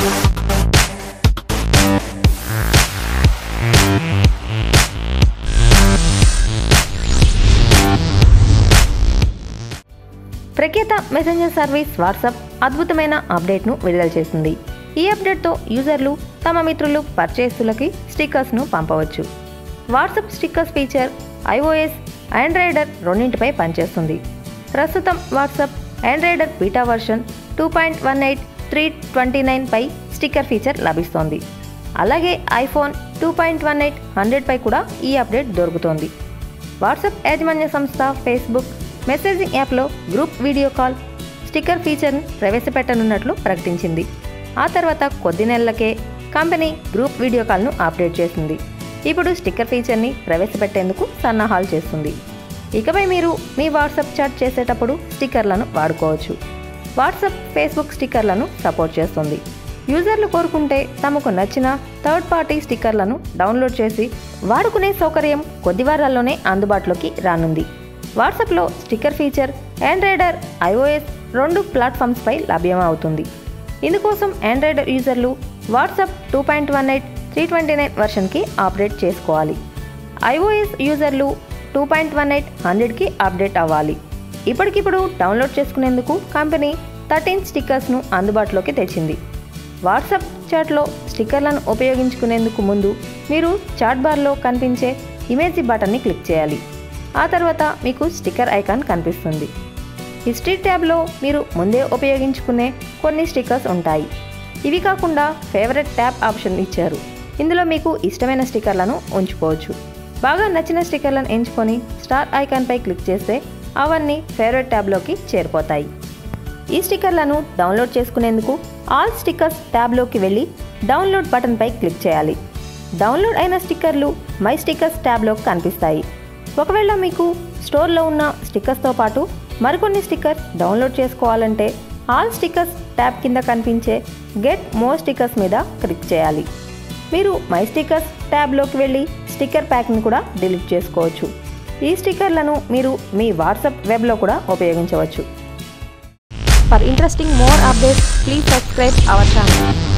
ప్రఖ్యాత messenger service WhatsApp అద్భుతమైన అప్డేట్ను విడుదల చేసింది ఈ అప్డేట్తో యూజర్లు తమ మిత్రులు పరిచయస్తులకి స్టిక్కర్స్ను పంపవచ్చు వాట్సాప్ స్టిక్కర్స్ ఫీచర్ ఐఓఎస్ ఆండ్రాయిడర్ రెండింటిపై పనిచేస్తుంది ప్రస్తుతం వాట్సాప్ ఆండ్రాయిడర్ beta version two point one eight three twenty nine పై స్టిక్కర్ ఫీచర్ లభిస్తోంది అలాగే iPhone two point one eight hundred పై కూడా ఈ అప్డేట్ దొరుకుతోంది వాట్సాప్ యాజమాన్య సంస్థ ఫేస్బుక్ మెసేజింగ్ యాప్లో గ్రూప్ వీడియో కాల్ స్టిక్కర్ ఫీచర్ను ప్రవేశపెట్టనున్నట్లు ప్రకటించింది ఆ తర్వాత కొద్ది నెలలకే కంపెనీ గ్రూప్ వీడియో కాల్ను అప్డేట్ చేసింది ఇప్పుడు స్టిక్కర్ ఫీచర్ని ప్రవేశపెట్టేందుకు సన్నాహాలు చేస్తుంది ఇకపై మీరు మీ వాట్సాప్ చాట్ చేసేటప్పుడు స్టిక్కర్లను వాడుకోవచ్చు వాట్సాప్ ఫేస్బుక్ స్టిక్కర్లను సపోర్ట్ చేస్తుంది యూజర్లు కోరుకుంటే తమకు నచ్చిన థర్డ్ పార్టీ స్టిక్కర్లను డౌన్లోడ్ చేసి వాడుకునే సౌకర్యం కొద్ది వారాల్లోనే అందుబాటులోకి రానుంది వాట్సాప్లో స్టిక్కర్ ఫీచర్ ఆండ్రాయిడర్ ఐఓఎస్ రెండు ప్లాట్ఫామ్స్పై లభ్యమవుతుంది ఇందుకోసం ఆండ్రాయిడ్ యూజర్లు WhatsApp two point one eight three twenty nine వర్షన్కి అప్డేట్ చేసుకోవాలి ఐఓఎస్ యూజర్లు టూ పాయింట్ వన్ ఎయిట్ హండ్రెడ్కి అప్డేట్ అవ్వాలి ఇప్పటికిప్పుడు డౌన్లోడ్ చేసుకునేందుకు కంపెనీ థర్టీన్ స్టిక్కర్స్ను అందుబాటులోకి తెచ్చింది వాట్సాప్ చాట్లో స్టిక్కర్లను ఉపయోగించుకునేందుకు ముందు మీరు చాట్ బార్లో కనిపించే ఇమేజ్ బటన్ని క్లిక్ చేయాలి ఆ తర్వాత మీకు స్టిక్కర్ ఐకాన్ కనిపిస్తుంది హిస్టరీ ట్యాబ్లో మీరు ముందే ఉపయోగించుకునే కొన్ని స్టిక్కర్స్ ఉంటాయి ఇవి కాకుండా ఫేవరెట్ ట్యాబ్ ఆప్షన్ ఇచ్చారు ఇందులో మీకు ఇష్టమైన స్టిక్కర్లను ఉంచుకోవచ్చు బాగా నచ్చిన స్టిక్కర్లను ఎంచుకొని స్టార్ ఐకాన్పై క్లిక్ చేస్తే అవన్నీ ఫేవరెట్ ట్యాబ్లోకి చేరిపోతాయి ఈ స్టిక్కర్లను డౌన్లోడ్ చేసుకునేందుకు ఆల్ స్టిక్కర్స్ ట్యాబ్లోకి వెళ్ళి డౌన్లోడ్ బటన్పై క్లిక్ చేయాలి డౌన్లోడ్ అయిన స్టిక్కర్లు మై స్టిక్కర్స్ ట్యాబ్లో కనిపిస్తాయి ఒకవేళ మీకు స్టోర్లో ఉన్న స్టిక్కర్స్తో పాటు మరికొన్ని స్టిక్కర్స్ డౌన్లోడ్ చేసుకోవాలంటే ఆల్ స్టిక్కర్స్ ట్యాబ్ కింద కనిపించే గెట్ మోర్ స్టిక్కర్స్ మీద క్లిక్ చేయాలి మీరు మై స్టిక్కర్స్ ట్యాబ్లోకి వెళ్ళి స్టిక్కర్ ప్యాక్ని కూడా డిలీట్ చేసుకోవచ్చు ఈ స్టిక్కర్లను మీరు మీ వాట్సాప్ వెబ్లో కూడా ఉపయోగించవచ్చు For interesting more updates, please subscribe our channel.